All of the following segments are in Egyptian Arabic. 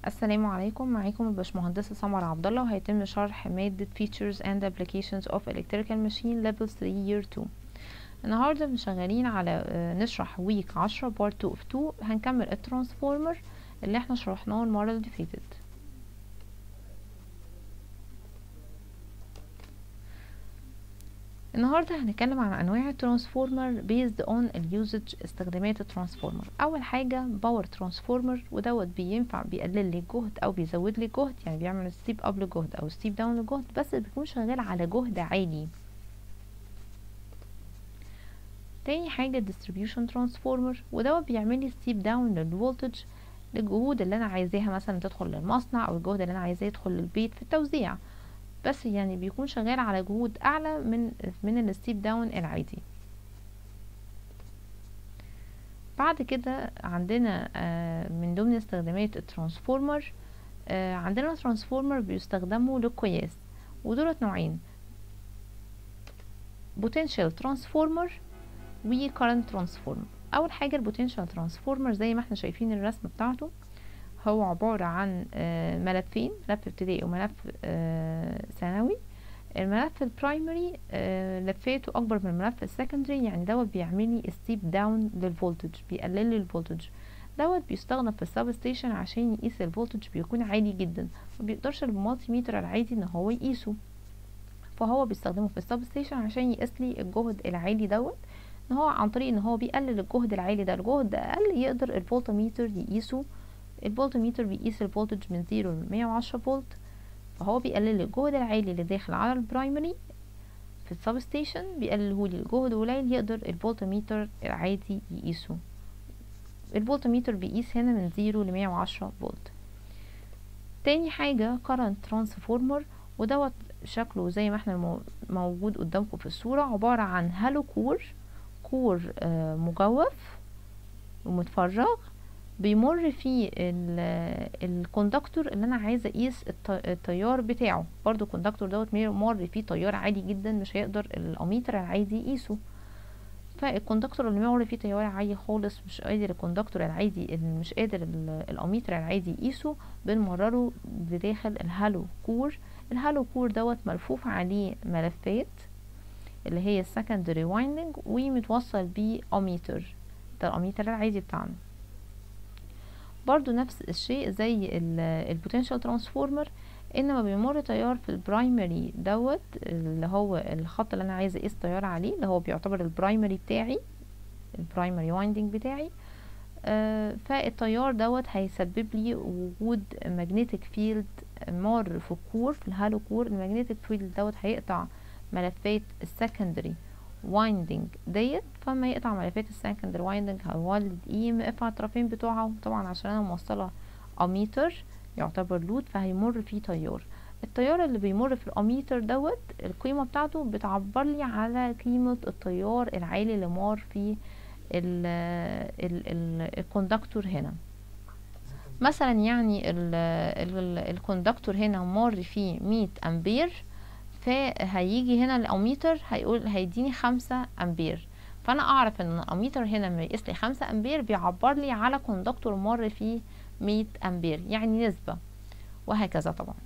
السلام عليكم معاكم الباشمهندسة سمر عبد الله وهيتم شرح مادة Features and Applications of Electrical Machine Level 3 Year 2 النهاردة شغالين على آه، نشرح ويك 10 بارت 2 of 2 هنكمل الترانسفورمر اللي احنا شرحناه المرة اللي فاتت النهاردة هنتكلم عن أنواع الترانسفورمر based on اليوزج استخدامات الترانسفورمر أول حاجة باور ترانسفورمر ودوت بينفع بيقلل لي الجهد أو بيزود لي الجهد يعني بيعمل ستيب أب لجهد أو ستيب داون لجهد بس بيكون شغال على جهد عالي تاني حاجة distribution transformer ودوت بيعمل لي ستيب داون للفولتج للجهود اللي أنا عايزاها مثلا تدخل للمصنع أو الجهد اللي أنا عايزاه يدخل للبيت في التوزيع بس يعني بيكون شغال على جهود اعلى من من الستيب داون العادي بعد كده عندنا آه، من ضمن استخدامات الترانسفورمر آه، عندنا ترانسفورمر بيستخدموا للقياس ودولت نوعين potential transformer و current transformer اول حاجه البوتنشال ترانسفورمر زي ما احنا شايفين الرسم بتاعته هو عبارة عن آه، ملفين ملف ابتدائي وملف آه، ثانوي الملف البرايمري آه، لفيته اكبر من الملف السكندري يعني دوت بيعمل لي ستيب داون للفولتج بيقلل لي الفولتج دوت بيستخدم في السب ستيشن عشان يقيس الفولتج بيكون عالي جدا مبيقدرش المالتي ميتر العادي ان هو يقيسه فهو بيستخدمه في السب ستيشن عشان يقيس لي الجهد العالي دوت ان هو عن طريق ان هو بيقلل الجهد العالي ده الجهد اقل يقدر الفولتميتر يقيسه الفولتميتر بيقيس الفولتج من زيرو لمية وعشرة فولت فهو بيقلل الجهد العالي اللي داخل على البرايمري في السب ستيشن بيقللهولي الجهد قليل يقدر الفولتميتر العادي يقيسه الفولتميتر بيقيس هنا من زيرو لمية وعشرة فولت تاني حاجة current transformer ودوت شكله زي ما احنا موجود قدامكم في الصورة عبارة عن هالو كور كور آه، مجوف ومتفرغ بيمر فيه الكوندكتور اللي انا عايزه اقيس التيار بتاعه برضو الكوندكتور دوت مر فيه تيار عالي جدا مش هيقدر الاميتر العادي يقيسه فالكوندكتور اللي مر فيه تيار عالي خالص مش قادر الكوندكتور العادي اللي مش قادر الاميتر العادي يقيسه بنمرره بداخل الهالو كور الهالو كور دوت ملفوف عليه ملفات اللي هي السكندري وايندنج ومتوصل بيه اميتر ده الاميتر العادي بتاعنا برضو نفس الشيء زي البوتنشال ترانسفورمر انما بيمر تيار في البرايمري دوت اللي هو الخط اللي انا عايزه اقيس تيار عليه اللي هو بيعتبر البرايمري بتاعي البرايمري وايندنج بتاعي آه فالتيار دوت هيسبب لي وجود ماجنتيك فيلد مار في الكور في الهالو كور الماجنتيك فيلد دوت هيقطع ملفات السكندري وايندنج ديت فما يقطع ملفات السكندري وايندنج هيولد اي ام اف على الطرفين بتوعه طبعا عشان انا موصله اميتر يعتبر لود فهيمر فيه تيار التيار اللي بيمر في الاميتر دوت القيمه بتاعته بتعبر لي على قيمه التيار العالي اللي مار في الكوندكتور هنا مثلا يعني الكوندكتور هنا مر فيه 100 امبير فهيجي هنا الاميتر هيقول هيديني خمسة امبير فانا اعرف ان الاميتر هنا لما يقيس لي خمسة امبير بيعبر لي على كوندكتور مر فيه مية امبير يعني نسبة وهكذا طبعا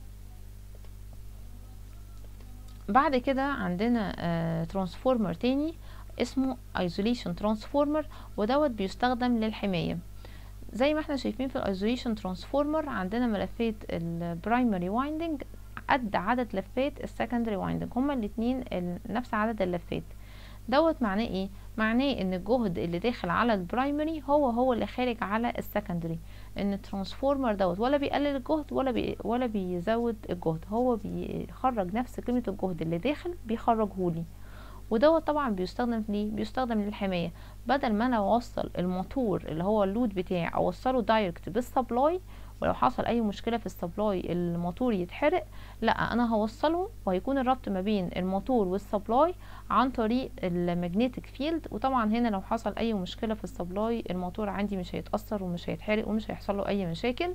بعد كده عندنا آه ترانسفورمر تاني اسمه ايزوليشن ترانسفورمر ودوت بيستخدم للحماية زي ما احنا شايفين في الايزوليشن ترانسفورمر عندنا ملفات البرايمري وايندنج قد عدد لفات السكندري وايندنج هما الاتنين نفس عدد اللفات دوت معناه ايه معناه ان الجهد اللي داخل على البرايمري هو هو اللي خارج على السكندري ان الترانسفورمر دوت ولا بيقلل الجهد ولا بي ولا بيزود الجهد هو بيخرج نفس قيمه الجهد اللي داخل بيخرجهولي ودوت طبعا بيستخدم ليه بيستخدم للحمايه بدل ما انا اوصل الموتور اللي هو اللود بتاعي اوصله دايركت بالسبلاي ولو حصل اي مشكله في السبلاي الموتور يتحرق لا انا هوصله وهيكون الربط ما بين الموتور والسبلاي عن طريق المagnetic فيلد وطبعا هنا لو حصل اي مشكله في السبلاي الموتور عندي مش هيتاثر ومش هيتحرق ومش هيحصل له اي مشاكل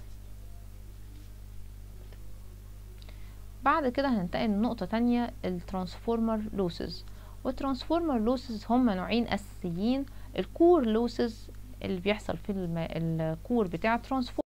بعد كده هننتقل لنقطه تانية الترانسفورمر لوسز والترانسفورمر لوسز هما نوعين اساسيين الكور لوسز اللي بيحصل في الكور بتاع الترانسفورمر